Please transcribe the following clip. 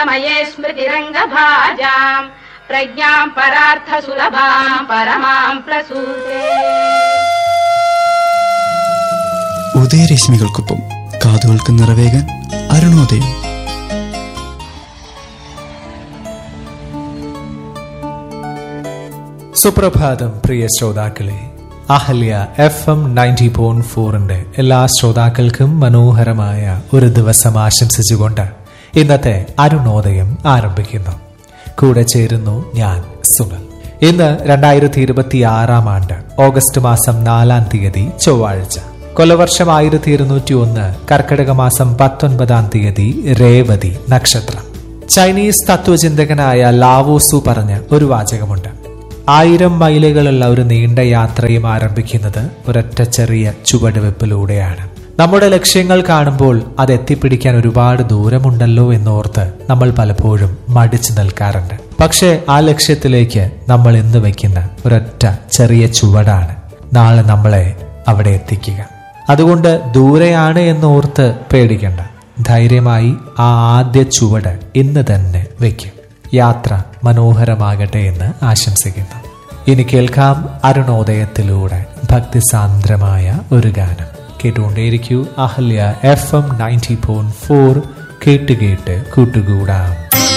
समये स्मृतिरङ्गभाजाम् प्रज्ञाम् परार्थसुलभाम् परमाम् प्रसूते ഉദയരശ്മികൾക്കൊപ്പം കാതുകൾക്ക് നിറവേകാൻ അരുണോദയം സുപ്രഭാതം പ്രിയ ശ്രോതാക്കളെ Ahalya F M ninety point ഫോറിന്റെ എല്ലാ ശ്രോതാക്കൾക്കും മനോഹരമായ ഒരു ദിവസം ആശംസിച്ചുകൊണ്ട് ഇന്നത്തെ അരുണോദയം ആരംഭിക്കുന്നു കൂടെ ചേരുന്നു ഞാൻ സുനൽ ഇന്ന് രണ്ടായിരത്തി ഇരുപത്തി ആറാം ആണ്ട് ഓഗസ്റ്റ് മാസം നാലാം തീയതി ചൊവ്വാഴ്ച കൊലവർഷം ആയിരത്തി ഇരുന്നൂറ്റി ഒന്ന് കർക്കിടക മാസം പത്തൊൻപതാം തീയതി രേവതി നക്ഷത്രം ചൈനീസ് തത്വചിന്തകനായ ലാവോസു പറഞ്ഞ ഒരു വാചകമുണ്ട് ആയിരം മൈലുകളുള്ള ഒരു നീണ്ട യാത്രയും ആരംഭിക്കുന്നത് ഒരൊറ്റ ചെറിയ ചുവടുവെപ്പിലൂടെയാണ് നമ്മുടെ ലക്ഷ്യങ്ങൾ കാണുമ്പോൾ അത് എത്തിപ്പിടിക്കാൻ ഒരുപാട് ദൂരമുണ്ടല്ലോ എന്നോർത്ത് നമ്മൾ പലപ്പോഴും മടിച്ചു നിൽക്കാറുണ്ട് പക്ഷേ ആ ലക്ഷ്യത്തിലേക്ക് നമ്മൾ ഇന്ന് വയ്ക്കുന്ന ഒരൊറ്റ ചെറിയ ചുവടാണ് നാളെ നമ്മളെ അവിടെ എത്തിക്കുക അതുകൊണ്ട് ദൂരെയാണ് എന്നോർത്ത് പേടിക്കണ്ട ധൈര്യമായി ആ ആദ്യ ചുവട് ഇന്ന് തന്നെ വയ്ക്കും യാത്ര മനോഹരമാകട്ടെ എന്ന് ആശംസിക്കുന്നു ഇനി കേൾക്കാം അരുണോദയത്തിലൂടെ ഭക്തിസാന്ദ്രമായ ഒരു ഗാനം കേട്ടുകൊണ്ടേയിരിക്കൂ Ahalya F M ninety point four കേട്ട് കേട്ട് കൂട്ടുകൂടാം